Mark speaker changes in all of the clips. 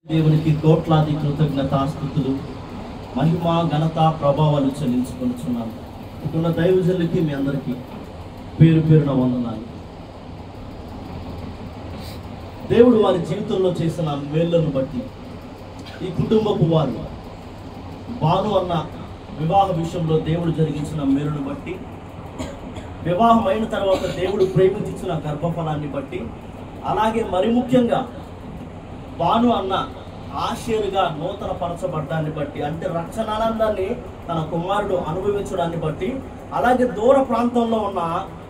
Speaker 1: దేవునికి కోట్లాది కృతజ్ఞతాస్థుతులు మహిమ ఘనత ప్రభావాలు చెల్లించుకొనిచున్నాను ఇక్కడున్న దైవజనులకి మీ అందరికీ పేరు పేరున వందనాలు దేవుడు వారి జీవితంలో చేసిన మేళ్లను బట్టి ఈ కుటుంబపు వారు బాను అన్న వివాహ విషయంలో దేవుడు జరిగించిన మేలును బట్టి వివాహం అయిన తర్వాత దేవుడు ప్రేమించిన గర్భఫలాన్ని బట్టి అలాగే మరి ముఖ్యంగా బాను అన్న ఆశీరుగా నూతన పరచబడ్డాన్ని బట్టి అంటే రక్షణానందాన్ని తన కుమారుడు అనుభవించడాన్ని బట్టి అలాగే దూర ప్రాంతంలో ఉన్న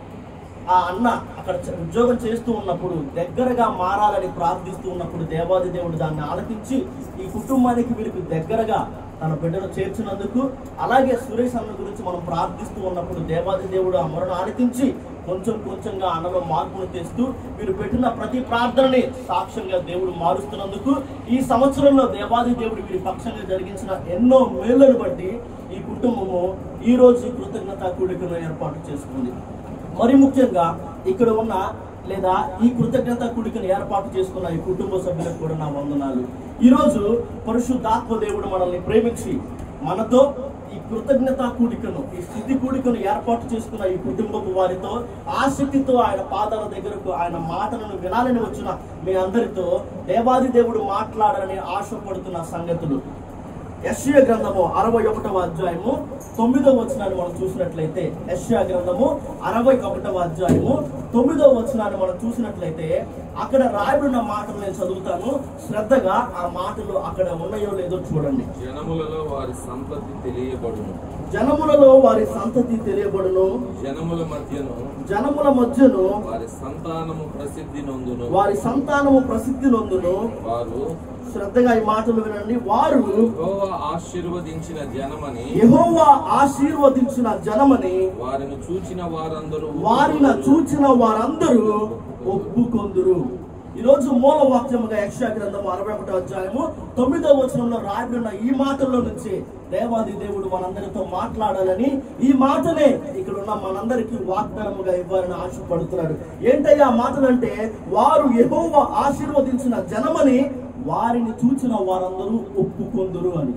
Speaker 1: ఆ అన్న అక్కడ చ- ఉద్యోగం చేస్తూ ఉన్నప్పుడు దగ్గరగా మారాలని ప్రార్థిస్తూ ఉన్నప్పుడు దేవాది దేవుడు దాన్ని ఆలకించి ఈ కుటుంబానికి వీరికి దగ్గరగా తన బిడ్డను చేర్చినందుకు అలాగే సురేష్ అన్న గురించి మనం ప్రార్థిస్తూ ఉన్నప్పుడు దేవాది దేవుడు ఆ మొరను ఆలకించి కొంచెం కొంచెంగా అన్నలో మార్పును తెస్తూ వీరు పెట్టిన ప్రతి ప్రార్థనని సాక్ష్యంగా దేవుడు మారుస్తున్నందుకు ఈ సంవత్సరంలో దేవాది దేవుడు వీరి పక్షంగా జరిగించిన ఎన్నో మేళ్లను బట్టి ఈ కుటుంబము ఈ రోజు కృతజ్ఞత కూడికను ఏర్పాటు చేసుకుంది మరి ముఖ్యంగా ఇక్కడ ఉన్న లేదా ఈ కృతజ్ఞత కూడికను ఏర్పాటు చేసుకున్న ఈ కుటుంబ సభ్యులకు కూడా నా వందనాలు ఈరోజు పరిశుద్ధాత్మ దేవుడు మనల్ని ప్రేమించి మనతో ఈ కృతజ్ఞత కూడికను ఈ స్థితి కూడికను ఏర్పాటు చేసుకున్న ఈ కుటుంబపు వారితో ఆసక్తితో ఆయన పాదాల దగ్గరకు ఆయన మాటలను వినాలని వచ్చిన మీ అందరితో దేవాది దేవుడు మాట్లాడాలని ఆశపడుతున్న సంగతులు యశ్య గ్రంథము అరవై ఒకటవ అధ్యాయము తొమ్మిదవ వచనాన్ని మనం చూసినట్లయితే యశ్య గ్రంథము అరవై ఒకటవ అధ్యాయము తొమ్మిదవ వచనాన్ని మనం చూసినట్లయితే అక్కడ రాయబడిన మాటలు నేను చదువుతాను శ్రద్ధగా ఆ మాటలు అక్కడ ఉన్నాయో లేదో చూడండి
Speaker 2: జనములలో వారి సంతతి తెలియబడును
Speaker 1: జనములలో వారి సంతతి తెలియబడును
Speaker 2: జనముల మధ్యను
Speaker 1: జనముల మధ్యను
Speaker 2: వారి సంతానము ప్రసిద్ధి నొందును
Speaker 1: వారి సంతానము ప్రసిద్ధి నొందును
Speaker 2: వారు
Speaker 1: శ్రద్ధగా ఈ మాటలు వినండి వారు
Speaker 2: యెహోవా ఆశీర్వదించిన జనమని
Speaker 1: యెహోవా ఆశీర్వదించిన జనమని
Speaker 2: వారిని చూచిన వారందరూ
Speaker 1: వారిన చూచిన వారందరూ ఒప్పుకొందురు ఈరోజు మూల వాక్యముగా యక్షా గ్రంథం అరవై ఒకటో అధ్యాయము తొమ్మిదో వచనంలో రాయబడిన ఈ మాటల్లో నుంచి దేవాది దేవుడు మనందరితో మాట్లాడాలని ఈ మాటనే ఇక్కడ ఉన్న మనందరికీ వాగ్దానముగా ఇవ్వాలని ఆశపడుతున్నాడు ఏంటయ్యా ఆ మాటలు అంటే వారు యెహోవా ఆశీర్వదించిన జనమని వారిని చూచిన వారందరూ ఒప్పుకొందురు అని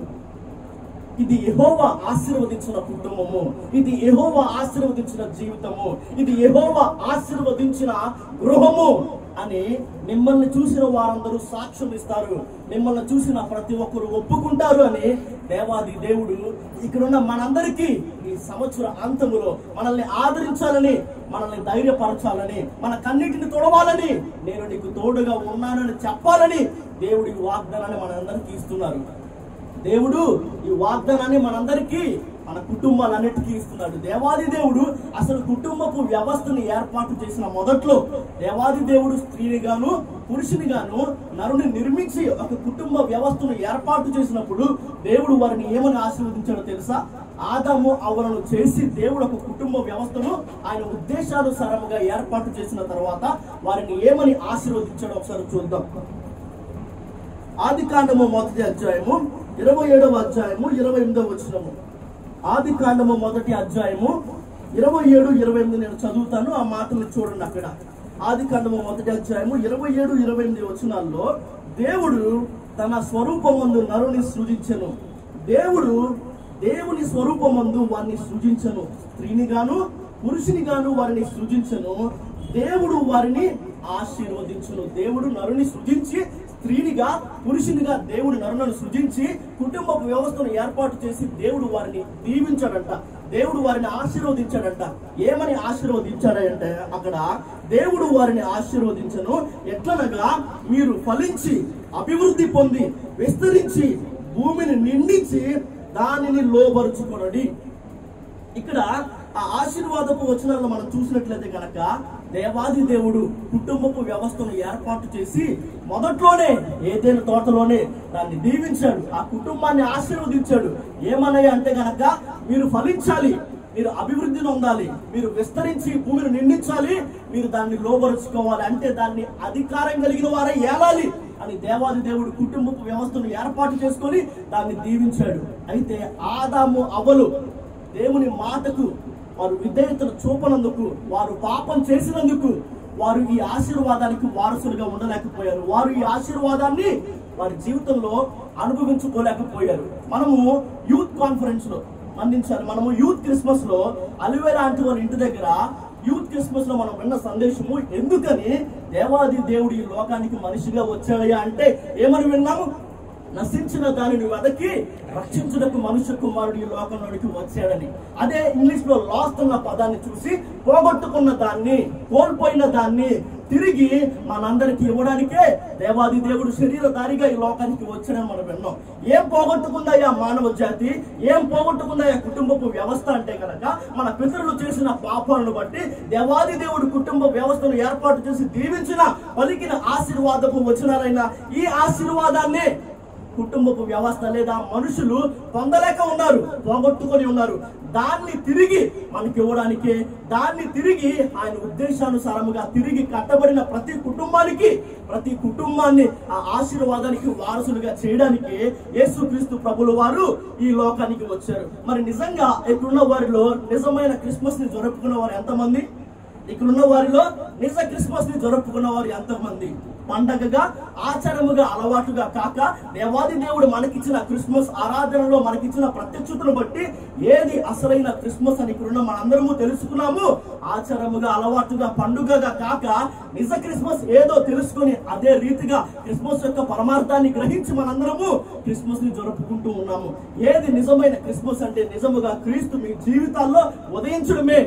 Speaker 1: ఇది యెహోవా ఆశీర్వదించిన కుటుంబము ఇది యెహోవా ఆశీర్వదించిన జీవితము ఇది యెహోవా ఆశీర్వదించిన గృహము అని మిమ్మల్ని చూసిన వారందరూ సాక్ష్యం ఇస్తారు మిమ్మల్ని చూసిన ప్రతి ఒక్కరు ఒప్పుకుంటారు అని దేవాది దేవుడు ఇక్కడున్న మనందరికీ ఈ సంవత్సర అంతములో మనల్ని ఆదరించాలని మనల్ని ధైర్యపరచాలని మన కన్నిటిని తొడవాలని నేను నీకు తోడుగా ఉన్నానని చెప్పాలని దేవుడి వాగ్దానాన్ని మనందరికీ ఇస్తున్నారు దేవుడు ఈ వాగ్దానాన్ని మనందరికీ మన కుటుంబాలన్నిటికీ ఇస్తున్నాడు దేవాది దేవుడు అసలు కుటుంబపు వ్యవస్థను ఏర్పాటు చేసిన మొదట్లో దేవాది దేవుడు స్త్రీని గాను పురుషుని గాను నరుని నిర్మించి ఒక కుటుంబ వ్యవస్థను ఏర్పాటు చేసినప్పుడు దేవుడు వారిని ఏమని ఆశీర్వదించాడో తెలుసా ఆదాము అవలను చేసి దేవుడు ఒక కుటుంబ వ్యవస్థను ఆయన ఉద్దేశానుసారముగా ఏర్పాటు చేసిన తర్వాత వారిని ఏమని ఆశీర్వదించాడో ఒకసారి చూద్దాం ఆది కాండము మొదటి అధ్యాయము ఇరవై ఏడవ అధ్యాయము ఇరవై ఎనిమిదవ వచనము ఆది కాండము మొదటి అధ్యాయము ఇరవై ఏడు ఇరవై ఎనిమిది నేను చదువుతాను ఆ మాటలు చూడండి అక్కడ ఆది కాండము మొదటి అధ్యాయము ఇరవై ఏడు ఇరవై ఎనిమిది వచనాల్లో దేవుడు తన స్వరూపమందు నరుని సృజించెను దేవుడు దేవుని స్వరూపమందు వారిని సృజించను స్త్రీని గాను పురుషుని గాను వారిని సృజించను దేవుడు వారిని ఆశీర్వదించును దేవుడు నరుని సృజించి స్త్రీనిగా పురుషునిగా దేవుడు నరులను సృజించి కుటుంబ వ్యవస్థను ఏర్పాటు చేసి దేవుడు వారిని దీవించాడంట దేవుడు వారిని ఆశీర్వదించాడంట ఏమని ఆశీర్వదించాడంటే అక్కడ దేవుడు వారిని ఆశీర్వదించను ఎట్లనగా మీరు ఫలించి అభివృద్ధి పొంది విస్తరించి భూమిని నిండించి దానిని లోబరుచుకొనడి ఇక్కడ ఆ ఆశీర్వాదపు వచనాలను మనం చూసినట్లయితే కనుక దేవాది దేవుడు కుటుంబపు వ్యవస్థను ఏర్పాటు చేసి మొదట్లోనే ఏదైనా తోటలోనే దాన్ని దీవించాడు ఆ కుటుంబాన్ని ఆశీర్వదించాడు ఏమన్నాయి అంటే గనక మీరు ఫలించాలి మీరు అభివృద్ధిని పొందాలి మీరు విస్తరించి భూమిని నిండించాలి మీరు దాన్ని లోబరుచుకోవాలి అంటే దాన్ని అధికారం కలిగిన వారే ఏలాలి అని దేవాది దేవుడు కుటుంబపు వ్యవస్థను ఏర్పాటు చేసుకొని దాన్ని దీవించాడు అయితే ఆదాము అవలు దేవుని మాటకు వారు విధేయతను చూపనందుకు వారు పాపం చేసినందుకు వారు ఈ ఆశీర్వాదానికి వారసులుగా ఉండలేకపోయారు వారు ఈ ఆశీర్వాదాన్ని వారి జీవితంలో అనుభవించుకోలేకపోయారు మనము యూత్ కాన్ఫరెన్స్ లో అందించాలి మనము యూత్ క్రిస్మస్ లో అలివేరా ఆంటీ వాళ్ళ ఇంటి దగ్గర యూత్ క్రిస్మస్ లో మనం విన్న సందేశము ఎందుకని దేవాది దేవుడు ఈ లోకానికి మనిషిగా వచ్చాడయ్యా అంటే ఏమని విన్నాము నశించిన దానిని వెదకి రక్షించుటకు మనుష్య కుమారుడు ఈ లోకంలోనికి వచ్చాడని అదే ఇంగ్లీష్ లో లాస్ట్ అన్న పదాన్ని చూసి పోగొట్టుకున్న దాన్ని కోల్పోయిన దాన్ని తిరిగి మనందరికి ఇవ్వడానికే దేవాది దేవుడు శరీరధారిగా ఈ లోకానికి వచ్చాడని మనం విన్నాం ఏం పోగొట్టుకుందయ్యా మానవ జాతి ఏం పోగొట్టుకుందయ్యా కుటుంబపు వ్యవస్థ అంటే కనుక మన పితరులు చేసిన పాపాలను బట్టి దేవాది దేవుడు కుటుంబ వ్యవస్థను ఏర్పాటు చేసి దీవించిన పలికిన ఆశీర్వాదపు వచనాలైన ఈ ఆశీర్వాదాన్ని కుటుంబపు వ్యవస్థ లేదా మనుషులు పొందలేక ఉన్నారు పోగొట్టుకొని ఉన్నారు దాన్ని తిరిగి మనకి ఇవ్వడానికి దాన్ని తిరిగి ఆయన ఉద్దేశానుసారముగా తిరిగి కట్టబడిన ప్రతి కుటుంబానికి ప్రతి కుటుంబాన్ని ఆ ఆశీర్వాదానికి వారసులుగా చేయడానికి యేసుక్రీస్తు ప్రభులు వారు ఈ లోకానికి వచ్చారు మరి నిజంగా ఇక్కడున్న వారిలో నిజమైన క్రిస్మస్ ని జరుపుకున్న వారు ఎంతమంది ఇక్కడున్న వారిలో నిజ క్రిస్మస్ ని జరుపుకున్న వారు ఎంతమంది పండగగా ఆచారముగా అలవాటుగా కాక దేవాది దేవుడు మనకిచ్చిన క్రిస్మస్ ఆరాధనలో మనకిచ్చిన ప్రత్యక్షతను బట్టి ఏది అసలైన క్రిస్మస్ అని ఇక్కడున్న మనందరము తెలుసుకున్నాము ఆచారముగా అలవాటుగా పండుగగా కాక నిజ క్రిస్మస్ ఏదో తెలుసుకొని అదే రీతిగా క్రిస్మస్ యొక్క పరమార్థాన్ని గ్రహించి మనందరము క్రిస్మస్ ని జరుపుకుంటూ ఉన్నాము ఏది నిజమైన క్రిస్మస్ అంటే నిజముగా క్రీస్తు మీ జీవితాల్లో ఉదయించడమే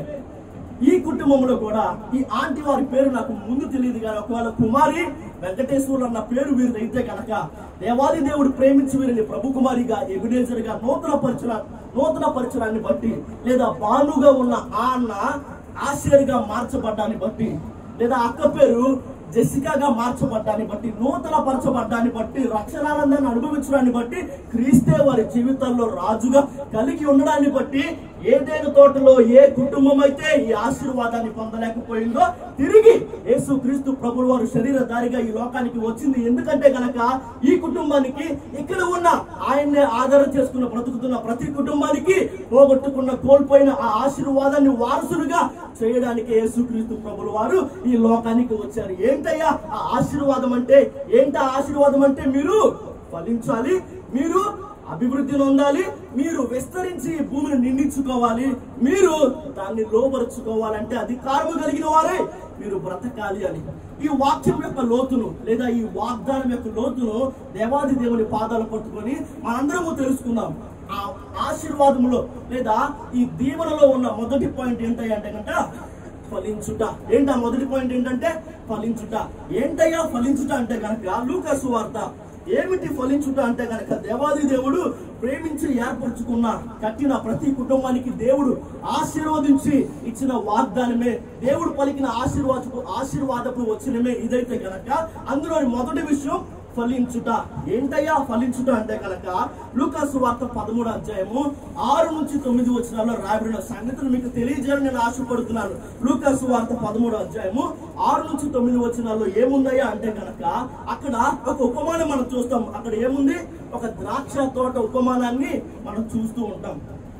Speaker 1: ఈ కుటుంబంలో కూడా ఈ ఆంటీ వారి పేరు నాకు ముందు తెలియదు కానీ ఒకవేళ కుమారి వెంకటేశ్వరులు అన్న పేరు వీరిది అయితే కనుక దేవాది దేవుడు ప్రేమించి వీరిని ప్రభు కుమారిగా ఎబినేజర్ గా నూతన పరిచయ నూతన పరిచయాన్ని బట్టి లేదా బానుగా ఉన్న ఆ అన్న ఆశ్చర్యగా మార్చబడ్డాన్ని బట్టి లేదా అక్క పేరు జెసికాగా మార్చబడ్డాన్ని బట్టి నూతన పరచబడ్డాన్ని బట్టి రక్షణానందాన్ని అనుభవించడాన్ని బట్టి క్రీస్తే వారి జీవితాల్లో రాజుగా కలిగి ఉండడాన్ని బట్టి ఏదైనా తోటలో ఏ కుటుంబం అయితే ఈ ఆశీర్వాదాన్ని పొందలేకపోయిందో తిరిగి యేసు క్రీస్తు ప్రభువు వారు శరీరధారిగా ఈ లోకానికి వచ్చింది ఎందుకంటే గనక ఈ కుటుంబానికి ఇక్కడ ఉన్న ఆయన్నే ఆధారం చేసుకున్న బ్రతుకుతున్న ప్రతి కుటుంబానికి పోగొట్టుకున్న కోల్పోయిన ఆ ఆశీర్వాదాన్ని వారసులుగా చేయడానికి యేసుక్రీస్తు ప్రభులు వారు ఈ లోకానికి వచ్చారు ఏంటయ్యా ఆ ఆశీర్వాదం అంటే ఏంటి ఆ ఆశీర్వాదం అంటే మీరు ఫలించాలి మీరు అభివృద్ధి నొందాలి మీరు విస్తరించి ఈ భూమిని నిండించుకోవాలి మీరు దాన్ని లోపరుచుకోవాలంటే అధికారము కలిగిన వారే మీరు బ్రతకాలి అని ఈ వాక్యం యొక్క లోతును లేదా ఈ వాగ్దానం యొక్క లోతును దేవాది దేవుని పాదాలు పట్టుకొని మనందరము తెలుసుకుందాం ఆ ఆశీర్వాదములో లేదా ఈ దీవెనలో ఉన్న మొదటి పాయింట్ ఏంటంటే కనుక ఫలించుట ఏంటి ఆ మొదటి పాయింట్ ఏంటంటే ఫలించుట ఏంటయ్యా ఫలించుట అంటే కనుక లూకాసు వార్త ఏమిటి ఫలించుట అంటే కనుక దేవాది దేవుడు ప్రేమించి ఏర్పరచుకున్న కట్టిన ప్రతి కుటుంబానికి దేవుడు ఆశీర్వదించి ఇచ్చిన వాగ్దానమే దేవుడు పలికిన ఆశీర్వాదపు ఆశీర్వాదపు వచ్చినమే ఇదైతే కనుక అందులోని మొదటి విషయం ఫలించుట ఏంటయ్యా ఫలించుట అంటే కనుక లూకాసు వార్త పదమూడు అధ్యాయము ఆరు నుంచి తొమ్మిది వచ్చినాల్లో రాయబడిన సంగతులు మీకు తెలియజేయాలని నేను ఆశపడుతున్నాను లూకాసు వార్త పదమూడు అధ్యాయము ఆరు నుంచి తొమ్మిది వచ్చినాల్లో ఏముందయ్యా అంటే కనుక అక్కడ ఒక ఉపమానం మనం చూస్తాం అక్కడ ఏముంది ఒక ద్రాక్ష తోట ఉపమానాన్ని మనం చూస్తూ ఉంటాం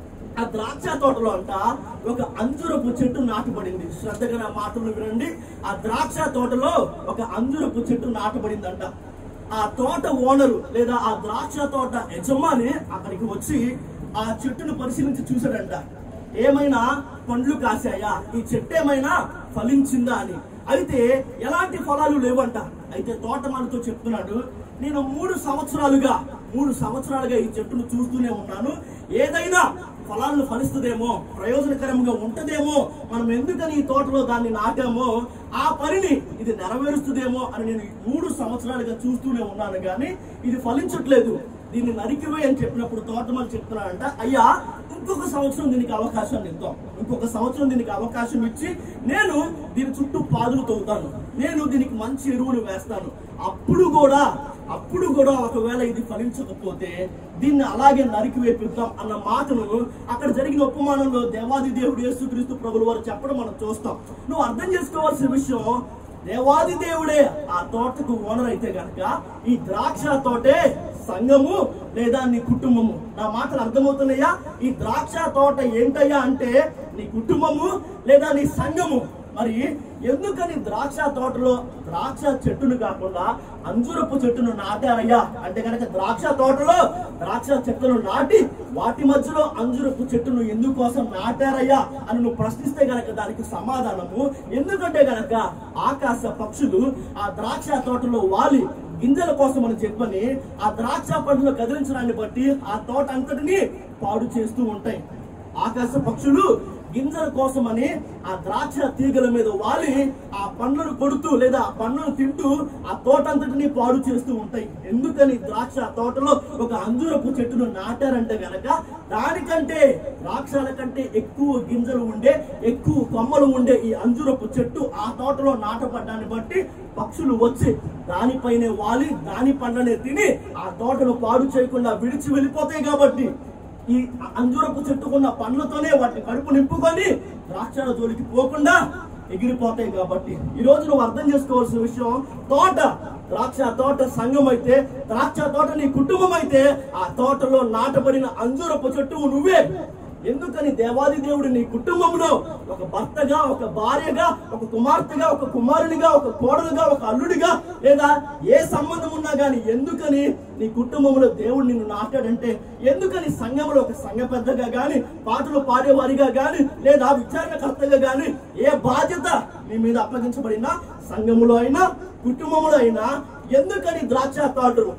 Speaker 1: ఆ ద్రాక్ష తోటలో అంట ఒక అంజురపు చెట్టు నాటబడింది శ్రద్ధగా నా మాటలు వినండి ఆ ద్రాక్ష తోటలో ఒక అంజురపు చెట్టు నాటబడిందంట ఆ తోట ఓనరు లేదా ఆ ద్రాక్ష తోట యజమాని అక్కడికి వచ్చి ఆ చెట్టును పరిశీలించి చూశాడంట ఏమైనా పండ్లు కాసాయా ఈ చెట్టు ఏమైనా ఫలించిందా అని అయితే ఎలాంటి ఫలాలు లేవంట అయితే తోటమాలితో చెప్తున్నాడు నేను మూడు సంవత్సరాలుగా మూడు సంవత్సరాలుగా ఈ చెట్టును చూస్తూనే ఉన్నాను ఏదైనా ఫలాలను ఫలిస్తుందేమో ప్రయోజనకరంగా ఉంటదేమో మనం ఎందుకని ఈ తోటలో దాన్ని నాటామో ఆ పనిని ఇది నెరవేరుస్తుందేమో అని నేను ఈ మూడు సంవత్సరాలుగా చూస్తూనే ఉన్నాను కానీ ఇది ఫలించట్లేదు దీన్ని నరికివే అని చెప్పినప్పుడు తోటమాలి చెప్తున్నాడంట అయ్యా ఇంకొక సంవత్సరం దీనికి అవకాశాన్ని ఇద్దాం ఇంకొక సంవత్సరం దీనికి అవకాశం ఇచ్చి నేను దీని చుట్టూ పాదులు తవ్వుతాను నేను దీనికి మంచి ఎరువులు వేస్తాను అప్పుడు కూడా అప్పుడు కూడా ఒకవేళ ఇది ఫలించకపోతే దీన్ని అలాగే నరికి వేపిద్దాం అన్న మాటను అక్కడ జరిగిన ఉపమానంలో దేవాది దేవుడు యేసుక్రీస్తు ప్రభులు వారు చెప్పడం మనం చూస్తాం నువ్వు అర్థం చేసుకోవాల్సిన విషయం దేవాది దేవుడే ఆ తోటకు ఓనర్ అయితే గనక ఈ ద్రాక్ష తోటే సంఘము లేదా నీ కుటుంబము నా మాటలు అర్థమవుతున్నాయా ఈ ద్రాక్ష తోట ఏంటయ్యా అంటే నీ కుటుంబము లేదా నీ సంఘము మరి ఎందుకని ద్రాక్ష తోటలో ద్రాక్ష చెట్టును కాకుండా అంజురపు చెట్టును నాటారయ్యా అంటే కనుక ద్రాక్ష తోటలో ద్రాక్ష చెట్టును నాటి వాటి మధ్యలో అంజురపు చెట్టును ఎందుకోసం నాటారయ్యా అని నువ్వు ప్రశ్నిస్తే గనక దానికి సమాధానము ఎందుకంటే గనక ఆకాశ పక్షులు ఆ ద్రాక్ష తోటలో వాలి గింజల కోసం అని చెప్పని ఆ ద్రాక్ష పండ్లు కదిలించడాన్ని బట్టి ఆ తోట అంతటిని పాడు చేస్తూ ఉంటాయి ఆకాశ పక్షులు గింజల కోసమని ఆ ద్రాక్ష తీగల మీద వాలి ఆ పండ్లను కొడుతూ లేదా ఆ పండ్లను తింటూ ఆ తోట అంతటిని పాడు చేస్తూ ఉంటాయి ఎందుకని ద్రాక్ష తోటలో ఒక అంజూరపు చెట్టును నాటారంటే గనక దానికంటే ద్రాక్షల కంటే ఎక్కువ గింజలు ఉండే ఎక్కువ కొమ్మలు ఉండే ఈ అంజూరపు చెట్టు ఆ తోటలో నాటపడ్డాన్ని బట్టి పక్షులు వచ్చి దానిపైనే వాలి దాని పండ్లనే తిని ఆ తోటను పాడు చేయకుండా విడిచి వెళ్ళిపోతాయి కాబట్టి ఈ అంజూరపు చెట్టుకున్న పండ్లతోనే వాటిని కడుపు నింపుకొని ద్రాక్షల జోలికి పోకుండా ఎగిరిపోతాయి కాబట్టి ఈ రోజు నువ్వు అర్థం చేసుకోవాల్సిన విషయం తోట ద్రాక్ష తోట సంఘం అయితే ద్రాక్ష తోట నీ కుటుంబం అయితే ఆ తోటలో నాటబడిన అంజూరపు చెట్టు నువ్వే ఎందుకని దేవాది దేవుడు నీ కుటుంబంలో ఒక భర్తగా ఒక భార్యగా ఒక కుమార్తెగా ఒక కుమారునిగా ఒక కోడలుగా ఒక అల్లుడిగా లేదా ఏ సంబంధం ఉన్నా గాని ఎందుకని నీ కుటుంబంలో దేవుడు నిన్ను నాటాడంటే ఎందుకని సంఘంలో ఒక సంఘ పెద్దగా గాని పాటలు పాడేవారిగా గాని లేదా విచారణకర్తగా గాని ఏ బాధ్యత నీ మీద అప్పగించబడినా సంఘములో అయినా కుటుంబంలో అయినా ఎందుకని ద్రాక్ష తోటలు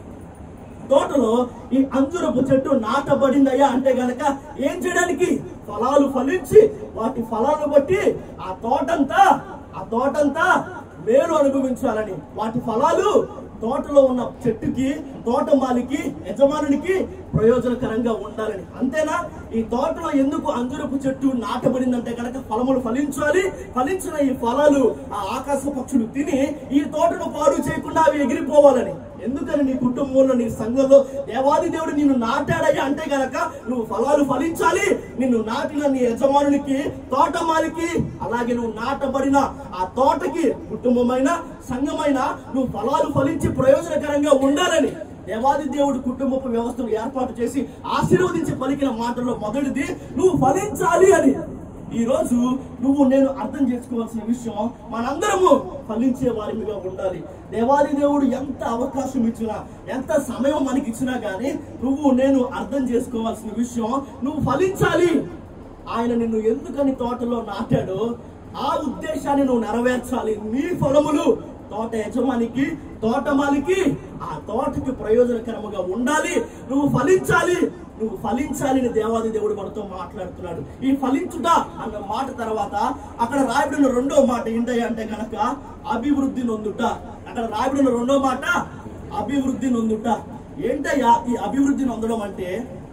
Speaker 1: తోటలో ఈ అంజురపు చెట్టు నాటబడిందయ్యా అంటే గనక ఏం చేయడానికి ఫలాలు ఫలించి వాటి ఫలాలను బట్టి ఆ తోటంతా ఆ తోటంతా మేలు అనుభవించాలని వాటి ఫలాలు తోటలో ఉన్న చెట్టుకి తోటమాలికి యజమానునికి ప్రయోజనకరంగా ఉండాలని అంతేనా ఈ తోటలో ఎందుకు అంజురపు చెట్టు నాటబడిందంటే కనుక ఫలములు ఫలించాలి ఫలించిన ఈ ఫలాలు ఆ ఆకాశ పక్షులు తిని ఈ తోటను పాడు చేయకుండా అవి ఎగిరిపోవాలని ఎందుకని నీ కుటుంబంలో నీ సంఘంలో దేవాది దేవుడు నిన్ను నాటాడయ్యా అంటే గనక నువ్వు ఫలాలు ఫలించాలి నిన్ను నాటిన నీ యజమానునికి తోటమాలికి అలాగే నువ్వు నాటబడిన ఆ తోటకి కుటుంబమైన సంఘమైన నువ్వు ఫలాలు ఫలించి ప్రయోజనకరంగా ఉండాలని దేవాది దేవుడు కుటుంబపు వ్యవస్థను ఏర్పాటు చేసి ఆశీర్వదించి పలికిన మాటల్లో మొదటిది నువ్వు ఫలించాలి అని ఈ రోజు నువ్వు నేను అర్థం చేసుకోవాల్సిన విషయం మనందరము ఫలించే వారిగా ఉండాలి దేవాది దేవుడు ఎంత అవకాశం ఇచ్చినా ఎంత సమయం మనకి ఇచ్చినా గానీ నువ్వు నేను అర్థం చేసుకోవాల్సిన విషయం నువ్వు ఫలించాలి ఆయన నిన్ను ఎందుకని తోటలో నాటాడో ఆ ఉద్దేశాన్ని నువ్వు నెరవేర్చాలి నీ ఫలములు తోట యజమానికి తోటమాలికి ఆ తోటకి ప్రయోజనకరముగా ఉండాలి నువ్వు ఫలించాలి నువ్వు ఫలించాలి అని దేవాది దేవుడు మనతో మాట్లాడుతున్నాడు ఈ ఫలించుట అన్న మాట తర్వాత అక్కడ రాయబడిన రెండో మాట ఏంటయ్యా అంటే గనక అభివృద్ధి నొందుట అక్కడ రాయబడిన రెండో మాట అభివృద్ధి నొందుట ఏంటయ్యా ఈ అభివృద్ధి నొందడం అంటే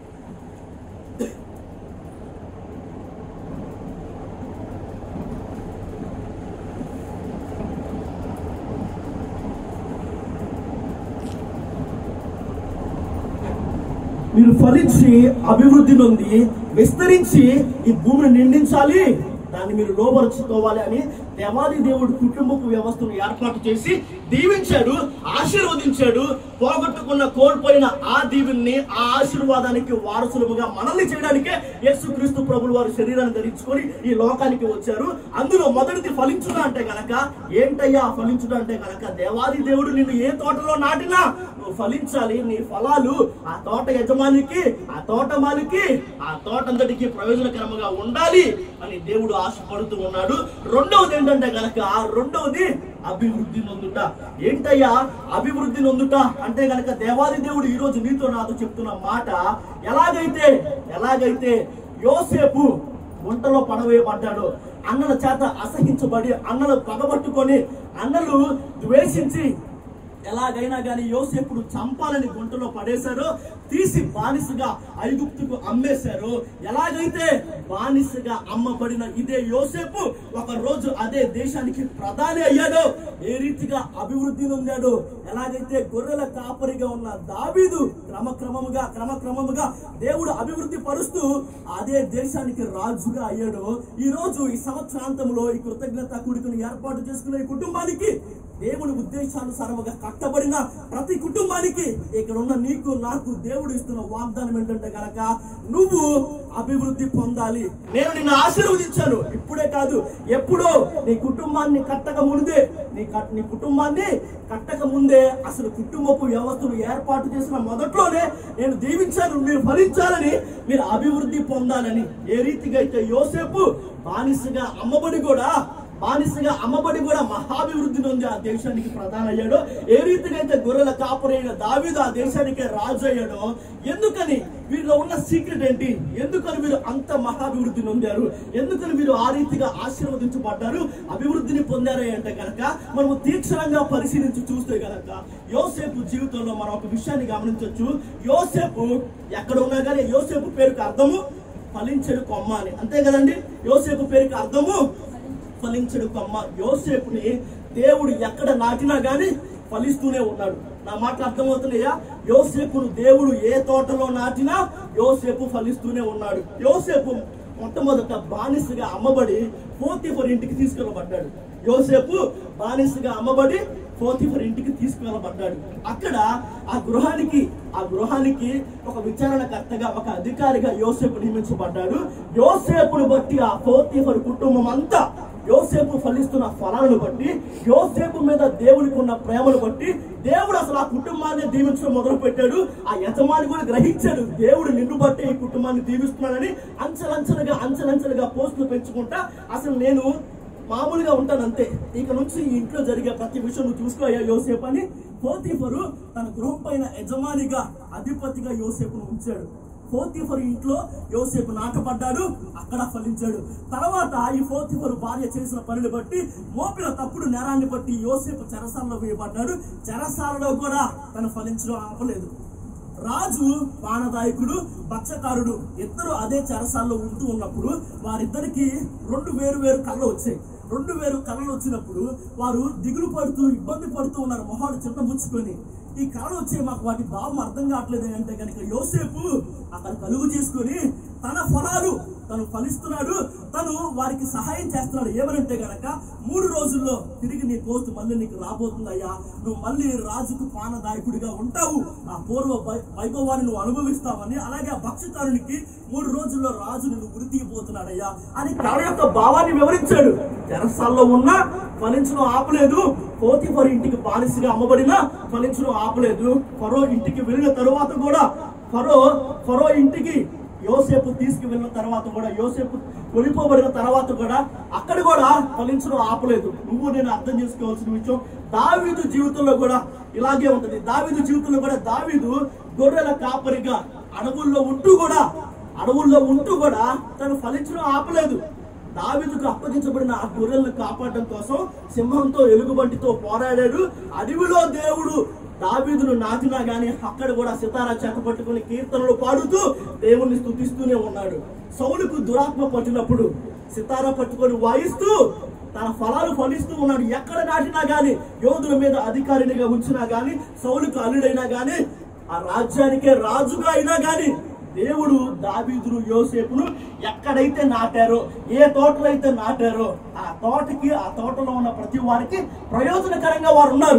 Speaker 1: మీరు ఫలించి అభివృద్ధి నొంది విస్తరించి ఈ భూమిని నిండించాలి దాన్ని మీరు లోపరుచుకోవాలి అని దేవాది దేవుడు కుటుంబపు వ్యవస్థను ఏర్పాటు చేసి దీవించాడు ఆశీర్వదించాడు పోగొట్టుకున్న కోల్పోయిన ఆ దీవెన్ని ఆ ఆశీర్వాదానికి వారసులుగా మనల్ని చేయడానికే యేసుక్రీస్తు ప్రభులు వారి శరీరాన్ని ధరించుకొని ఈ లోకానికి వచ్చారు అందులో మొదటిది ఫలించుట అంటే గనక ఏంటయ్యా ఫలించుట అంటే గనక దేవాది దేవుడు నిన్ను ఏ తోటలో నాటినా నువ్వు ఫలించాలి నీ ఫలాలు ఆ తోట యజమానికి ఆ తోట మాలికి ఆ తోట అంతటికి ప్రయోజనకరంగా ఉండాలి అని దేవుడు ఆశపడుతూ ఉన్నాడు రెండవది ఏంటంటే గనక రెండవది అభివృద్ధి నొందుట ఏంటయ్యా అభివృద్ధి నొందుట అంటే గనక దేవాది దేవుడు ఈ రోజు నీతో నాతో చెప్తున్న మాట ఎలాగైతే ఎలాగైతే యోసేపు గుంటలో పడవేయబడ్డాడు అన్నల చేత అసహించబడి అన్నలు పగబట్టుకొని అన్నలు ద్వేషించి ఎలాగైనా కానీ యోసేపుడు చంపాలని గుంటలో పడేశారో తీసి బానిసగా ఐగుప్తుకు అమ్మేశారు ఎలాగైతే బానిసగా అమ్మబడిన ఇదే యోసేపు ఒక రోజు అదే దేశానికి ప్రధాని అయ్యాడో ఏ రీతిగా అభివృద్ధి నొందాడు ఎలాగైతే గొర్రెల కాపరిగా ఉన్న దావీదు క్రమక్రమముగా క్రమక్రమముగా దేవుడు అభివృద్ధి పరుస్తూ అదే దేశానికి రాజుగా అయ్యాడు ఈ రోజు ఈ సంవత్సరాంతంలో ఈ కృతజ్ఞత కూడికను ఏర్పాటు చేసుకున్న ఈ కుటుంబానికి దేవుని ఉద్దేశానుసారముగా కట్టబడిన ప్రతి కుటుంబానికి ఇక్కడ ఉన్న నీకు నాకు దేవుడు ఇస్తున్న వాగ్దానం ఏంటంటే గనక నువ్వు అభివృద్ధి పొందాలి నేను నిన్ను ఆశీర్వదించాను ఇప్పుడే కాదు ఎప్పుడో నీ కుటుంబాన్ని కట్టక ముందే నీ కట్- నీ కుటుంబాన్ని కట్టక ముందే అసలు కుటుంబపు వ్యవస్థను ఏర్పాటు చేసిన మొదట్లోనే నేను దీవించాను మీరు ఫలించాలని మీరు అభివృద్ధి పొందాలని ఏ రీతిగా అయితే యోసేపు బానిసగా అమ్మబడి కూడా బానిసగా అమ్మబడి కూడా మహాభివృద్ధి నొంది ఆ దేశానికి ప్రధాన అయ్యాడో ఏ రీతిగా అయితే గొర్రెల కాపురైన దావీదు ఆ దేశానికి రాజు అయ్యాడో ఎందుకని వీరిలో ఉన్న సీక్రెట్ ఏంటి ఎందుకని వీరు అంత మహాభివృద్ధి నొందారు ఎందుకని వీరు ఆ రీతిగా ఆశీర్వదించబడ్డారు అభివృద్ధిని పొందారు అంటే కనుక మనము తీక్షణంగా పరిశీలించి చూస్తే కనుక యోసేపు జీవితంలో మనం ఒక విషయాన్ని గమనించవచ్చు యోసేపు ఎక్కడ ఉన్నా కానీ యోసేపు పేరుకి అర్థము ఫలించడు కొమ్మ అని అంతే కదండి యోసేపు పేరుకి అర్థము ఫలించడు కొమ్మ యోసేపుని దేవుడు ఎక్కడ నాటినా గాని ఫలిస్తూనే ఉన్నాడు నా మాట అర్థమవుతున్నాయా యోసేపును దేవుడు ఏ తోటలో నాటినా యోసేపు ఫలిస్తూనే ఉన్నాడు యోసేపు మొట్టమొదట బానిసగా అమ్మబడి పోతిఫర్ ఇంటికి తీసుకెళ్ళబడ్డాడు యోసేపు బానిసగా అమ్మబడి పోతిఫర్ ఇంటికి తీసుకెళ్ళబడ్డాడు అక్కడ ఆ గృహానికి ఆ గృహానికి ఒక విచారణకర్తగా ఒక అధికారిగా యోసేపు నియమించబడ్డాడు యోసేపును బట్టి ఆ పోతిఫర్ కుటుంబం అంతా యోసేపు ఫలిస్తున్న ఫలాలను బట్టి యోసేపు మీద దేవునికి ఉన్న ప్రేమను బట్టి దేవుడు అసలు ఆ కుటుంబాన్ని దీవించడం మొదలు పెట్టాడు ఆ యజమాని కూడా గ్రహించాడు దేవుడు నిన్ను బట్టి ఈ కుటుంబాన్ని దీవిస్తున్నాడని అంచెలంచెలుగా అంచెలంచెలుగా పోస్టులు పెంచుకుంటా అసలు నేను మామూలుగా ఉంటాను అంతే ఇక నుంచి ఈ ఇంట్లో జరిగే ప్రతి విషయం నువ్వు చూసుకోయా యోసేపు అని పోతీఫరు తన గృహం పైన యజమానిగా అధిపతిగా యోసేపును ఉంచాడు పోతీఫరు ఇంట్లో యోసేపు నాటపడ్డాడు అక్కడ ఫలించాడు తర్వాత ఈ పోతీఫరు భార్య చేసిన పనిని బట్టి మోపిన తప్పుడు నేరాన్ని బట్టి యోసేపు చెరసాలలో వేయబడ్డాడు చెరసాలలో కూడా తను ఫలించడం ఆపలేదు రాజు పానదాయకుడు బచ్చకారుడు ఇద్దరు అదే చెరసాల్లో ఉంటూ ఉన్నప్పుడు వారిద్దరికి రెండు వేరు వేరు కళ్ళు వచ్చాయి రెండు వేరు కళ్ళు వచ్చినప్పుడు వారు దిగులు పడుతూ ఇబ్బంది పడుతూ ఉన్నారు మొహాలు చిన్నబుచ్చుకొని ఈ కళ వచ్చే మాకు వాటి భావం అర్థం కావట్లేదు అంటే కనుక యోసేపు అక్కడ కలుగు చేసుకొని తన ఫలాలు తను ఫలిస్తున్నాడు తను వారికి సహాయం చేస్తున్నాడు ఏమనంటే గనక మూడు రోజుల్లో తిరిగి నీ పోస్ట్ మళ్ళీ నీకు రాబోతుందయ్యా నువ్వు మళ్ళీ రాజుకు పానదాయకుడిగా ఉంటావు ఆ పూర్వ వై- వైభవాన్ని నువ్వు అనుభవిస్తావని అలాగే ఆ భక్షకారునికి మూడు రోజుల్లో రాజు నిన్ను ఉరి తీయబోతున్నాడయ్యా అని కళ యొక్క భావాన్ని వివరించాడు చెరసాల్లో ఉన్నా ఫలించడం ఆపలేదు పోతిఫర్ ఇంటికి బానిసగా అమ్మబడినా ఫలించడం ఆపలేదు ఫరో ఇంటికి వెళ్ళిన తరువాత కూడా ఫరో ఫరో ఇంటికి యోసేపు తీసుకువెళ్ళిన తర్వాత కూడా యోసేపు కొనిపోబడిన తర్వాత కూడా అక్కడ కూడా ఫలించడం ఆపలేదు నువ్వు నేను అర్థం చేసుకోవాల్సిన విషయం దావీదు జీవితంలో కూడా ఇలాగే ఉంటది దావీదు జీవితంలో కూడా దావీదు గొర్రెల కాపరిగా అడవుల్లో ఉంటూ కూడా అడవుల్లో ఉంటూ కూడా తను ఫలించడం ఆపలేదు దావీదుకు అప్పగించబడిన ఆ గొర్రెలను కాపాడడం కోసం సింహంతో ఎలుగుబంటితో పోరాడాడు అడవిలో దేవుడు దావీదును నాటినా గాని అక్కడ కూడా సితారా చేత పట్టుకుని కీర్తనలు పాడుతూ దేవుణ్ణి స్తుతిస్తూనే ఉన్నాడు సౌలుకు దురాత్మ పట్టినప్పుడు సితారా పట్టుకొని వాయిస్తూ తన ఫలాలు ఫలిస్తూ ఉన్నాడు ఎక్కడ నాటినా గాని యోధుల మీద అధికారినిగా ఉంచినా గాని సౌలుకు అల్లుడైనా గాని ఆ రాజ్యానికే రాజుగా అయినా గాని దేవుడు దావీదును యోసేపును ఎక్కడైతే నాటారో ఏ తోటలో అయితే నాటారో ఆ తోటకి ఆ తోటలో ఉన్న ప్రతి వారికి ప్రయోజనకరంగా వారు ఉన్నారు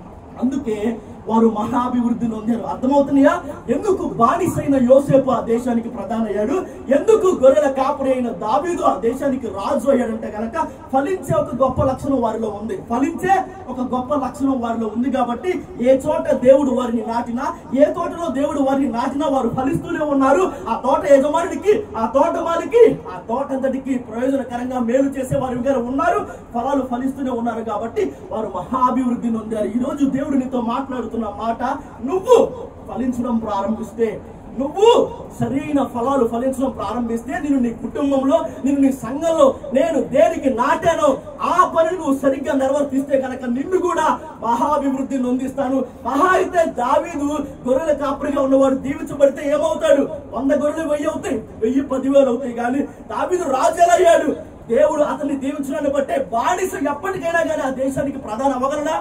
Speaker 1: అందుకే వారు మహాభివృద్ధి నొందారు అర్థమవుతున్నాయా ఎందుకు బానిసైన యోసేపు ఆ దేశానికి ప్రధాన అయ్యాడు ఎందుకు గొర్రెల కాపురి అయిన దావీదు ఆ దేశానికి రాజు అయ్యాడంటే గనక ఫలించే ఒక గొప్ప లక్షణం వారిలో ఉంది ఫలించే ఒక గొప్ప లక్షణం వారిలో ఉంది కాబట్టి ఏ చోట దేవుడు వారిని నాటినా ఏ తోటలో దేవుడు వారిని నాటినా వారు ఫలిస్తూనే ఉన్నారు ఆ తోట యజమానుడికి ఆ తోట మాలికి ఆ తోట అంతటికి ప్రయోజనకరంగా మేలు చేసే వారి గారు ఉన్నారు ఫలాలు ఫలిస్తూనే ఉన్నారు కాబట్టి వారు మహాభివృద్ధి నొందారు ఈ రోజు దేవుడు నీతో మాట్లాడుతున్న మాట నువ్వు ఫలించడం ప్రారంభిస్తే నువ్వు సరైన ఫలాలు ఫలించడం ప్రారంభిస్తే నేను నీ కుటుంబంలో నేను నీ సంఘంలో నేను దేనికి నాటానో ఆ పని నువ్వు సరిగ్గా నిర్వర్తిస్తే కనుక నిన్ను కూడా మహాభివృద్ధి నొందిస్తాను మహా అయితే దావీదు గొర్రెల కాపరిగా ఉన్నవాడు దీవించబడితే ఏమవుతాడు వంద గొర్రెలు వెయ్యి అవుతాయి వెయ్యి పదివేలు అవుతాయి కానీ దావీదు రాజేలయ్యాడు దేవుడు అతన్ని దీవించడాన్ని బట్టే బానిస ఎప్పటికైనా కానీ ఆ దేశానికి ప్రధాన అవ్వగలడా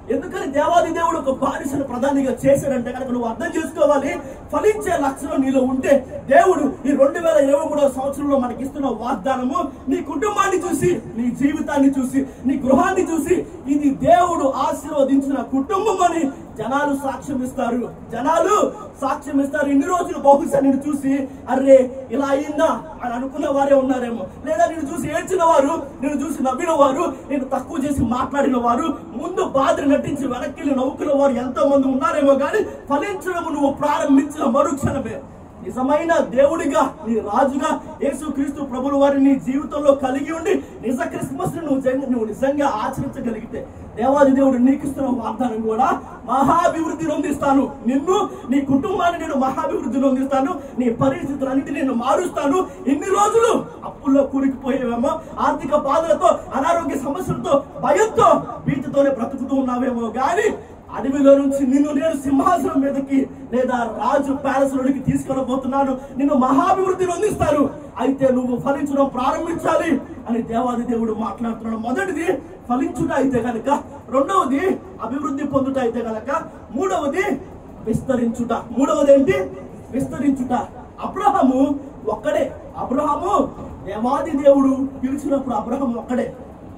Speaker 1: ఎందుకని దేవాది దేవుడు ఒక బానిసను ప్రధానిగా చేశాడంటే కనుక నువ్వు అర్థం చేసుకోవాలి ఫలించే లక్షణం నీలో ఉంటే దేవుడు ఈ రెండు వేల ఇరవై మూడవ సంవత్సరంలో మనకి ఇస్తున్న వాగ్దానము నీ కుటుంబాన్ని చూసి నీ జీవితాన్ని చూసి నీ గృహాన్ని చూసి ఇది దేవుడు ఆశీర్వదించిన కుటుంబం అని జనాలు సాక్ష్యం ఇస్తారు జనాలు సాక్ష్యం ఇస్తారు ఇన్ని రోజులు బహుశా నేను చూసి అర్రే ఇలా అయిందా అని అనుకున్న వారే ఉన్నారేమో లేదా నేను చూసి ఏడ్చిన వారు నేను చూసి నవ్విన వారు నేను తక్కువ చేసి మాట్లాడిన వారు ముందు బాధ నటించి వెనక్కి వెళ్ళి నవ్వుకున్న వారు ఎంతో మంది ఉన్నారేమో కానీ ఫలించడం నువ్వు ప్రారంభించిన మరుక్షణమే నిజమైన దేవుడిగా నీ రాజుగా యేసు క్రీస్తు ప్రభుల వారిని నీ జీవితంలో కలిగి ఉండి నిజ క్రిస్మస్ నువ్వు జంగ- నువ్వు నిజంగా ఆచరించగలిగితే దేవాది దేవుడు నీకు ఇస్తున్న వాగ్దానం కూడా మహాభివృద్ధి నొందిస్తాను నిన్ను నీ కుటుంబాన్ని నేను మహాభివృద్ధి నొందిస్తాను నీ పరిస్థితులన్నిటి నేను మారుస్తాను ఇన్ని రోజులు అప్పుల్లో కూరుకుపోయేవేమో ఆర్థిక బాధలతో అనారోగ్య సమస్యలతో భయంతో భీతితోనే బ్రతుకుతూ ఉన్నావేమో గాని అడవిలో నుంచి నిన్ను నేను సింహాసనం మీదకి లేదా రాజు ప్యాలెస్ లోనికి తీసుకెళ్ళబోతున్నాను నిన్ను మహాభివృద్ధి నొందిస్తాను అయితే నువ్వు ఫలించడం ప్రారంభించాలి అని దేవాది దేవుడు మాట్లాడుతున్నాడు మొదటిది ఫలించుట అయితే కనుక రెండవది అభివృద్ధి పొందుట అయితే కనుక మూడవది విస్తరించుట మూడవది ఏంటి విస్తరించుట అబ్రహము ఒక్కడే అబ్రహము దేవాది దేవుడు పిలిచినప్పుడు అబ్రహం ఒక్కడే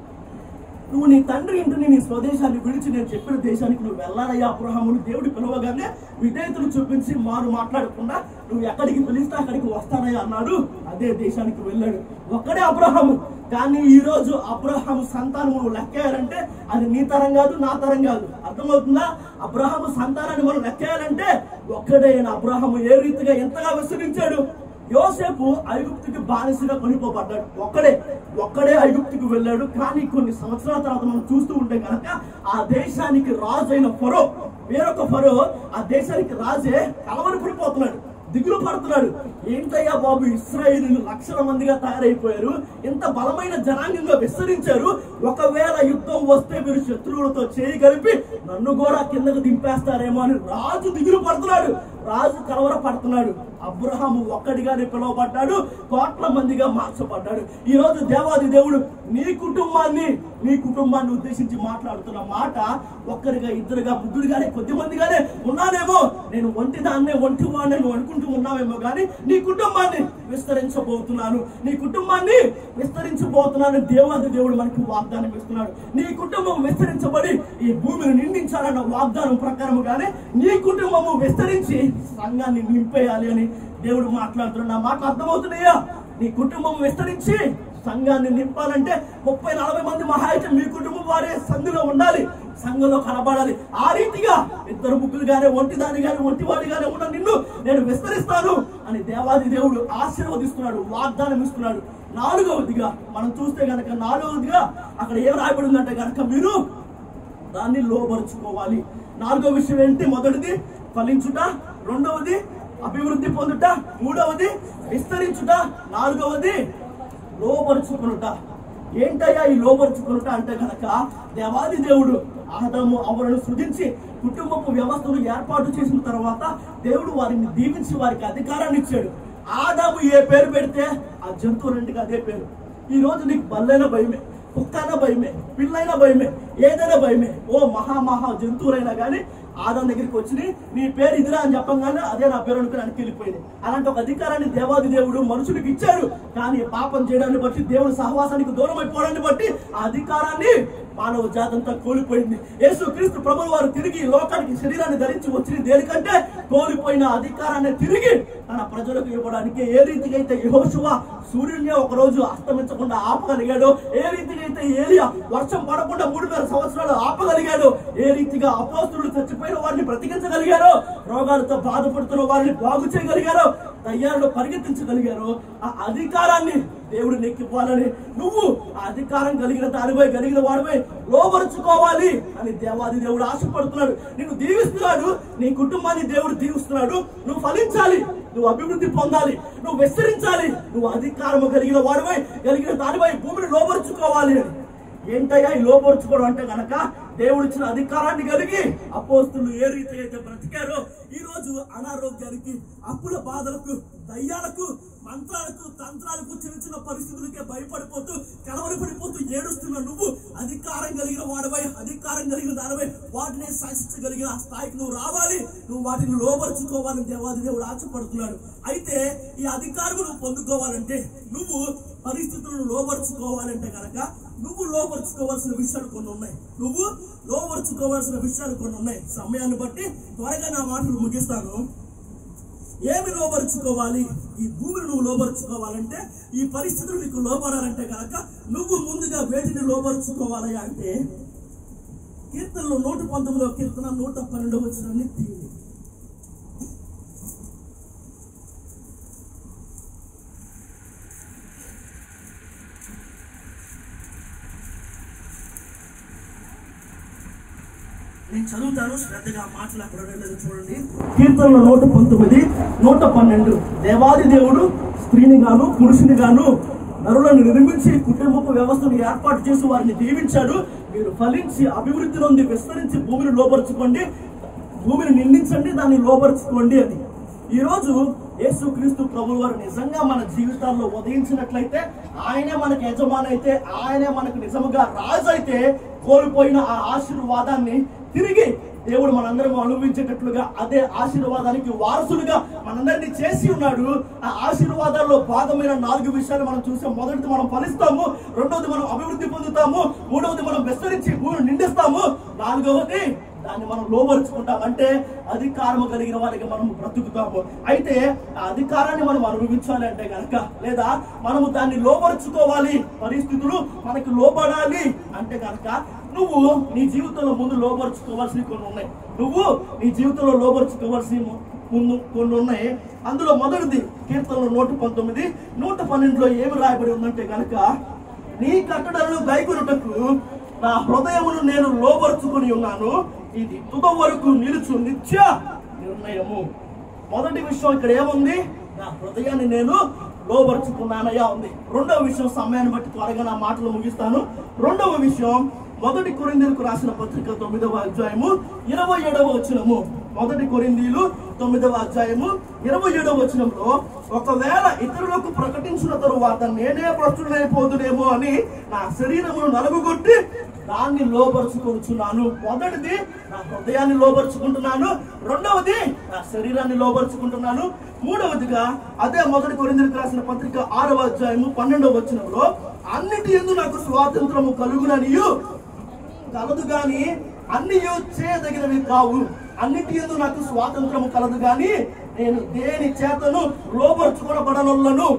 Speaker 1: నువ్వు నీ తండ్రి ఇంటిని నీ స్వదేశాన్ని విడిచి నేను చెప్పిన దేశానికి నువ్వు వెళ్ళాలయ్యా అబ్రహామును దేవుడు పిలవగానే విధేయతలు చూపించి మారు మాట్లాడకుండా నువ్వు ఎక్కడికి పిలిస్తే అక్కడికి వస్తానయ్యా అన్నాడు అదే దేశానికి వెళ్ళాడు ఒక్కడే అబ్రహాము కానీ ఈ రోజు అబ్రహాము సంతానం నువ్వు లెక్కేయాలంటే అది నీ తరం కాదు నా తరం కాదు అర్థమవుతుందా అబ్రహాము సంతానాన్ని మనం లెక్కేయాలంటే ఒక్కడే అబ్రహాము ఏ రీతిగా ఎంతగా విస్తరించాడు యోసేపు ఐగుప్తుకి బానిసగా కొనిపోబడ్డాడు ఒక్కడే ఒక్కడే ఐగుప్తుకి వెళ్ళాడు కానీ కొన్ని సంవత్సరాల తర్వాత మనం చూస్తూ ఉంటే కనుక ఆ దేశానికి రాజు అయిన ఫరో వేరొక ఫరో ఆ దేశానికి రాజే కలవరపడిపోతున్నాడు దిగులు పడుతున్నాడు ఏంటయ్యా బాబు ఇస్రాయేలీలు లక్షల మందిగా తయారైపోయారు ఎంత బలమైన జనాంగంగా విస్తరించారు ఒకవేళ యుద్ధం వస్తే మీరు శత్రువులతో చేయి కలిపి నన్ను కూడా కిందకు దింపేస్తారేమో అని రాజు దిగులు పడుతున్నాడు రాజు కలవర పడుతున్నాడు అబ్రహాము ఒక్కడిగానే పిలువబడ్డాడు కోట్ల మందిగా మార్చబడ్డాడు ఈ రోజు దేవాది దేవుడు నీ కుటుంబాన్ని నీ కుటుంబాన్ని ఉద్దేశించి మాట్లాడుతున్న మాట ఒక్కరిగా ఇద్దరుగా ముగ్గురుగానే కొద్ది మందిగానే ఉన్నానేమో నేను ఒంటి దాన్నే ఒంటి వాడిని నువ్వు అనుకుంటూ ఉన్నావేమో కానీ నీ కుటుంబాన్ని విస్తరించబోతున్నాను నీ కుటుంబాన్ని విస్తరించబోతున్నాను దేవాది దేవుడు మనకి వాగ్దానం ఇస్తున్నాడు నీ కుటుంబం విస్తరించబడి ఈ భూమిని నిండించాలన్న వాగ్దానం ప్రకారముగానే నీ కుటుంబము విస్తరించి సంఘాన్ని నింపేయాలి అని దేవుడు మాట్లాడుతున్నాడు నా మాట అర్థమవుతున్నాయా నీ కుటుంబం విస్తరించి సంఘాన్ని నింపాలంటే ముప్పై నలభై మంది మహా అయితే మీ కుటుంబం వారే సంఘంలో ఉండాలి సంఘంలో కనబడాలి ఆ రీతిగా ఇద్దరు ముగ్గురు గానే ఒంటి దాని గాని ఒంటి వాడి గానే ఉన్న నిన్ను నేను విస్తరిస్తాను అని దేవాది దేవుడు ఆశీర్వదిస్తున్నాడు వాగ్దానం ఇస్తున్నాడు నాలుగవదిగా మనం చూస్తే గనక నాలుగవదిగా అక్కడ ఏం రాయబడి ఉందంటే గనక మీరు దాన్ని లోపరుచుకోవాలి నాలుగో విషయం ఏంటి మొదటిది ఫలించుట రెండవది అభివృద్ధి పొందుట మూడవది విస్తరించుట నాలుగవది లోపరుచుకునుట ఏంటయ్యా ఈ లోపరుచుకునుట అంటే కనుక దేవాది దేవుడు ఆదాము అవలను సృజించి కుటుంబపు వ్యవస్థను ఏర్పాటు చేసిన తర్వాత దేవుడు వారిని దీవించి వారికి అధికారాన్ని ఇచ్చాడు ఆదాము ఏ పేరు పెడితే ఆ జంతువులంటికి అదే పేరు ఈ రోజు నీకు బల్లైన భయమే కుక్కైనా భయమే పిల్లైనా భయమే ఏదైనా భయమే ఓ మహా మహా జంతువులైనా కానీ ఆదాం దగ్గరికి వచ్చి నీ పేరు ఇదిరా అని చెప్పంగానే అదే నా పేరు అనుకుని వెనక్కి వెళ్ళిపోయింది అలాంటి ఒక అధికారాన్ని దేవాది దేవుడు మనుషులకు ఇచ్చాడు కానీ పాపం చేయడాన్ని బట్టి దేవుడు సహవాసానికి దూరం అయిపోవడాన్ని బట్టి ఆ అధికారాన్ని మానవ జాతంతా కోల్పోయింది యేసు క్రీస్తు ప్రభువు వారు తిరిగి ఈ లోకానికి శరీరాన్ని ధరించి వచ్చింది దేనికంటే కోల్పోయిన అధికారాన్ని తిరిగి తన ప్రజలకు ఇవ్వడానికి ఏ రీతిగా అయితే యెహోషువ సూర్యుడిని ఒక రోజు అస్తమించకుండా ఆపగలిగాడో ఏ రీతిగా అయితే ఏలియా వర్షం పడకుండా మూడు వేల సంవత్సరాలు ఆపగలిగాడు ఏ రీతిగా అపోస్తులు చచ్చిపోయిన వారిని బ్రతికించగలిగారో రోగాలతో బాధపడుతున్న వారిని బాగు చేయగలిగారో దయ్యాలను పరిగెత్తించగలిగారో ఆ అధికారాన్ని దేవుడు నీకు ఇవ్వాలని నువ్వు ఆ అధికారం కలిగిన దానిపై కలిగిన వాడిపై లోపరుచుకోవాలి అని దేవాది దేవుడు ఆశపడుతున్నాడు నిన్ను దీవిస్తున్నాడు నీ కుటుంబాన్ని దేవుడు దీవిస్తున్నాడు నువ్వు ఫలించాలి నువ్వు అభివృద్ధి పొందాలి నువ్వు విస్తరించాలి నువ్వు అధికారము కలిగిన వాడిపై కలిగిన దానిపై భూమిని లోపరుచుకోవాలి అని ఏంటయ్యా ఈ లోపరుచుకోవడం అంటే గనక దేవుడు ఇచ్చిన అధికారాన్ని కలిగి అపోస్తులు ఏ రీతి అయితే బ్రతికారో ఈ రోజు అనారోగ్యానికి అప్పుల బాధలకు దయ్యాలకు మంత్రాలకు తంత్రాలకు చిన్న చిన్న పరిస్థితులకే భయపడిపోతూ కలవరపడిపోతూ ఏడుస్తున్న నువ్వు అధికారం కలిగిన వాడవై అధికారం కలిగిన దానివై వాటిని శాసించగలిగిన ఆ స్థాయికి నువ్వు రావాలి నువ్వు వాటిని లోపరుచుకోవాలని దేవాది దేవుడు ఆశపడుతున్నాడు అయితే ఈ అధికారం నువ్వు పొందుకోవాలంటే నువ్వు పరిస్థితులను లోపరుచుకోవాలంటే కనుక నువ్వు లోపరుచుకోవాల్సిన విషయాలు కొన్ని ఉన్నాయి నువ్వు లోపరుచుకోవాల్సిన విషయాలు కొన్ని ఉన్నాయి సమయాన్ని బట్టి త్వరగా నా మాటలు ముగిస్తాను ఏమి లోపరుచుకోవాలి ఈ భూమిని నువ్వు లోపరుచుకోవాలంటే ఈ పరిస్థితులు నీకు లోపడాలంటే కనుక నువ్వు ముందుగా వేటిని లోపరుచుకోవాలి అంటే కీర్తనలో నూట పంతొమ్మిదవ కీర్తన నూట పన్నెండవ వచ్చినాన్ని తీయండి నేను చదువుతాను శ్రద్ధగా మాటలు అక్కడ లేదు చూడండి కీర్తనలో నూట పంతొమ్మిది నూట పన్నెండు దేవాది దేవుడు స్త్రీని గాను పురుషుని గాను నరులను నిర్మించి కుటుంబపు వ్యవస్థను ఏర్పాటు చేసి వారిని దీవించాడు మీరు ఫలించి అభివృద్ధి నుండి విస్తరించి భూమిని లోపరుచుకోండి భూమిని నిందించండి దాన్ని లోపరుచుకోండి అని ఈ రోజు యేసుక్రీస్తు ప్రభు వారు నిజంగా మన జీవితాల్లో ఉదయించినట్లయితే ఆయనే మనకి యజమాని అయితే ఆయనే మనకు నిజముగా రాజు అయితే కోల్పోయిన ఆ ఆశీర్వాదాన్ని తిరిగి దేవుడు మనందరం అనుభవించేటట్లుగా అదే ఆశీర్వాదానికి వారసులుగా మనందరినీ చేసి ఉన్నాడు ఆ ఆశీర్వాదాల్లో భాగమైన నాలుగు విషయాలు మనం చూసాం మొదటిది మనం ఫలిస్తాము రెండవది మనం అభివృద్ధి పొందుతాము మూడవది మనం విస్తరించి భూమిని నిండిస్తాము నాలుగవది దాన్ని మనం లోపరుచుకుంటాం అంటే అధికారము కలిగిన వారికి మనం బ్రతుకుతాము అయితే ఆ అధికారాన్ని మనం అనుభవించాలి అంటే కనుక లేదా మనము దాన్ని లోపరుచుకోవాలి పరిస్థితులు మనకి లోపడాలి అంటే కనుక నువ్వు నీ జీవితంలో ముందు లోపరుచుకోవాల్సినవి కొన్ని ఉన్నాయి నువ్వు నీ జీవితంలో లోపరుచుకోవాల్సి ముందు కొన్ని ఉన్నాయి అందులో మొదటిది కీర్తనలో నూట పంతొమ్మిది నూట పన్నెండులో ఏమి రాయబడి ఉందంటే కనుక నీ కట్టడలను గైకొనుటకు నా హృదయమును నేను లోపరుచుకొని ఉన్నాను ఇది తుద వరకు నిలుచు నిత్య నిర్ణయము మొదటి విషయం ఇక్కడ ఏముంది నా హృదయాన్ని నేను లోపరుచుకున్నానయ్యా ఉంది రెండవ విషయం సమయాన్ని బట్టి త్వరగా నా మాటలు ముగిస్తాను రెండవ విషయం మొదటి కొరిందీలకు రాసిన పత్రిక తొమ్మిదవ అధ్యాయము ఇరవై ఏడవ వచనము మొదటి కొరిందీలు తొమ్మిదవ అధ్యాయము ఇరవై ఏడవ వచనంలో ఒకవేళ ఇతరులకు ప్రకటించిన తరువాత నేనే భ్రష్టుడైపోదునేమో అని నా శరీరమును నలుగుగొట్టి దాన్ని లోపరుచుకొనుచున్నాను మొదటిది నా హృదయాన్ని లోపరుచుకుంటున్నాను రెండవది నా శరీరాన్ని లోపరుచుకుంటున్నాను మూడవదిగా అదే మొదటి కొరిందరికి రాసిన పత్రిక ఆరవ అధ్యాయము పన్నెండవ వచనంలో అన్నిటి ఎందు నాకు స్వాతంత్రము కలుగుననియు కలదు గాని అన్ని చేయదగినవి కావు అన్నిటి ఎందు నాకు స్వాతంత్రము కలదు గాని నేను దేని చేతను లోపరుచుకొనబడనులను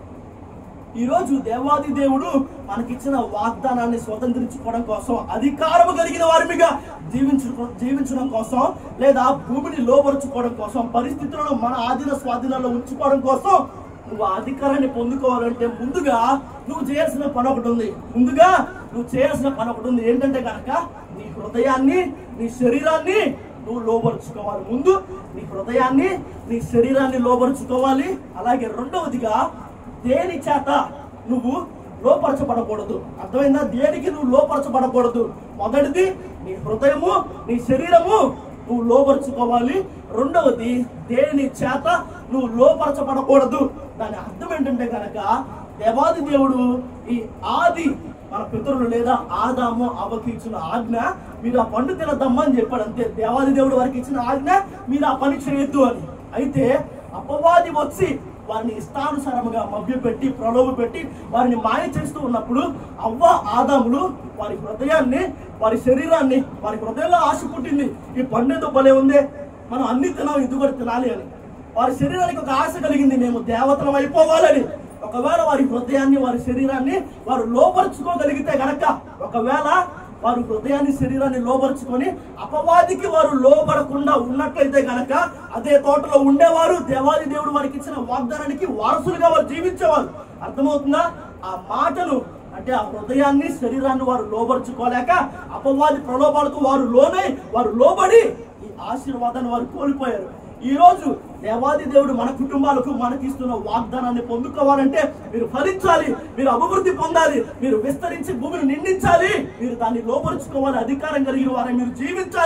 Speaker 1: ఈ రోజు దేవాది దేవుడు మనకిచ్చిన వాగ్దానాన్ని స్వతంత్రించుకోవడం కోసం అధికారము కలిగిన వారిగా జీవించు జీవించడం కోసం లేదా భూమిని లోపరుచుకోవడం కోసం పరిస్థితులను మన ఆధీన స్వాధీనంలో ఉంచుకోవడం కోసం నువ్వు ఆ అధికారాన్ని పొందుకోవాలంటే ముందుగా నువ్వు చేయాల్సిన పని ఒకటి ఉంది ముందుగా నువ్వు చేయాల్సిన పని ఒకటి ఉంది ఏంటంటే కనుక నీ హృదయాన్ని నీ శరీరాన్ని నువ్వు లోపరుచుకోవాలి ముందు నీ హృదయాన్ని నీ శరీరాన్ని లోపరుచుకోవాలి అలాగే రెండవదిగా దేని చేత నువ్వు లోపరచబడకూడదు అర్థమైందా దేనికి నువ్వు లోపరచబడకూడదు మొదటిది నీ హృదయము నీ శరీరము నువ్వు లోపరుచుకోవాలి రెండవది దేని చేత నువ్వు లోపరచబడకూడదు దాని అర్థం ఏంటంటే కనుక దేవాది దేవుడు ఈ ఆది మన పితరులు లేదా ఆదాము అవ్వకి ఇచ్చిన ఆజ్ఞ మీరు ఆ పండు తినద్దమ్మని చెప్పాడు అంతే దేవాది దేవుడు వారికి ఇచ్చిన ఆజ్ఞ మీరు ఆ పని చేయొద్దు అని అయితే అపవాది వచ్చి వారిని ఇష్టానుసారముగా మభ్యపెట్టి ప్రలోభ పెట్టి వారిని మాయ చేస్తూ ఉన్నప్పుడు అవ్వ ఆదాములు వారి హృదయాన్ని వారి శరీరాన్ని వారి హృదయంలో ఆశ పుట్టింది ఈ పండేదో భలే ఉంది మనం అన్ని తినాం ఇది కూడా తినాలి అని వారి శరీరానికి ఒక ఆశ కలిగింది మేము దేవతలం అయిపోవాలని ఒకవేళ వారి హృదయాన్ని వారి శరీరాన్ని వారు లోపరుచుకోగలిగితే గనక ఒకవేళ వారు హృదయాన్ని శరీరాన్ని లోపరుచుకొని అపవాదికి వారు లోపడకుండా ఉన్నట్లయితే గనక అదే తోటలో ఉండేవారు దేవాది దేవుడు వారికి ఇచ్చిన వాగ్దానానికి వారసులుగా వారు జీవించేవారు అర్థమవుతుందా ఆ మాటలు అంటే ఆ హృదయాన్ని శరీరాన్ని వారు లోపరుచుకోలేక అపవాది ప్రలోభాలకు వారు లోనై వారు లోబడి ఈ ఆశీర్వాదాన్ని వారు కోల్పోయారు ఈ రోజు దేవాది దేవుడు మన కుటుంబాలకు మనకిస్తున్న వాగ్దానాన్ని పొందుకోవాలంటే మీరు ఫలించాలి మీరు అభివృద్ధి పొందాలి మీరు విస్తరించి భూమిని నిండించాలి మీరు దాన్ని లోపరుచుకోవాలి అధికారం కలిగిన వారిని మీరు జీవించాలి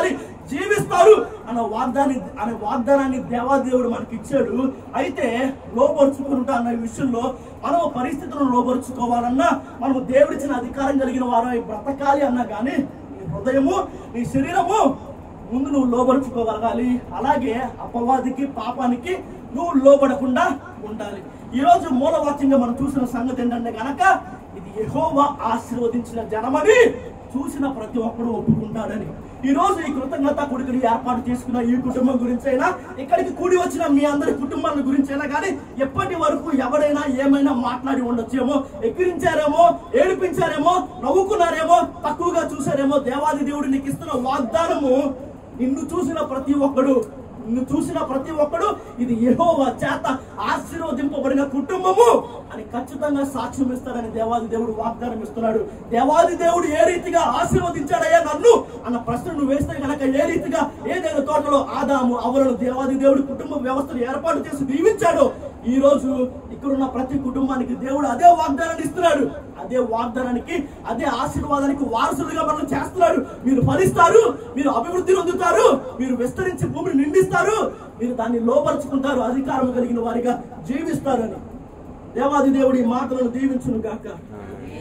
Speaker 1: జీవిస్తారు అన్న వాగ్దాన్ని అనే వాగ్దానాన్ని దేవాదేవుడు మనకి ఇచ్చాడు అయితే లోపరుచుకుంటా అన్న విషయంలో మనం పరిస్థితులను లోపరుచుకోవాలన్నా మనము దేవుడిచ్చిన అధికారం కలిగిన వారు అయి బ్రతకాలి అన్నా కానీ నీ హృదయము నీ శరీరము ముందు నువ్వు లోబరుచుకోగలగాలి అలాగే అపవాదికి పాపానికి నువ్వు లోబడకుండా ఉండాలి ఈ రోజు మూలవాక్యంగా మనం చూసిన సంగతి ఏంటంటే గనక ఇది యెహోవా ఆశీర్వదించిన జనమని చూసిన ప్రతి ఒక్కడు ఒప్పుకుంటాడని ఈ రోజు ఈ కృతజ్ఞత కొడుకుని ఏర్పాటు చేసుకున్న ఈ కుటుంబం గురించి అయినా ఇక్కడికి కూడి వచ్చిన మీ అందరి కుటుంబాల గురించి అయినా కానీ ఎప్పటి వరకు ఎవరైనా ఏమైనా మాట్లాడి ఉండొచ్చేమో ఎక్కిరించారేమో ఏడిపించారేమో నవ్వుకున్నారేమో తక్కువగా చూసారేమో దేవాది దేవుడు నీకు ఇస్తున్న వాగ్దానము నిన్ను చూసిన ప్రతి ఒక్కడు నిన్ను చూసిన ప్రతి ఒక్కడు ఇది యెహోవా చేత ఆశీర్వదింపబడిన కుటుంబము అని ఖచ్చితంగా సాక్ష్యం ఇస్తాడని దేవాది దేవుడు వాగ్దానం ఇస్తున్నాడు దేవాది దేవుడు ఏ రీతిగా ఆశీర్వదించాడయ్యా నన్ను అన్న ప్రశ్న నువ్వు వేస్తే కనుక ఏ రీతిగా ఏదైనా తోటలో ఆదాము అవలను దేవాది దేవుడు కుటుంబ వ్యవస్థను ఏర్పాటు చేసి దీవించాడో ఈ రోజు ఇక్కడున్న ప్రతి కుటుంబానికి దేవుడు అదే వాగ్దానాన్ని ఇస్తున్నాడు అదే వాగ్దానానికి అదే ఆశీర్వాదానికి వారసులుగా మనం చేస్తున్నాడు మీరు ఫలిస్తారు మీరు అభివృద్ధి పొందుతారు మీరు విస్తరించి భూమిని నిండిస్తారు మీరు దాన్ని లోపరుచుకుంటారు అధికారం కలిగిన వారిగా జీవిస్తారు అని దేవాది దేవుడి మాటలను దీవించును గాక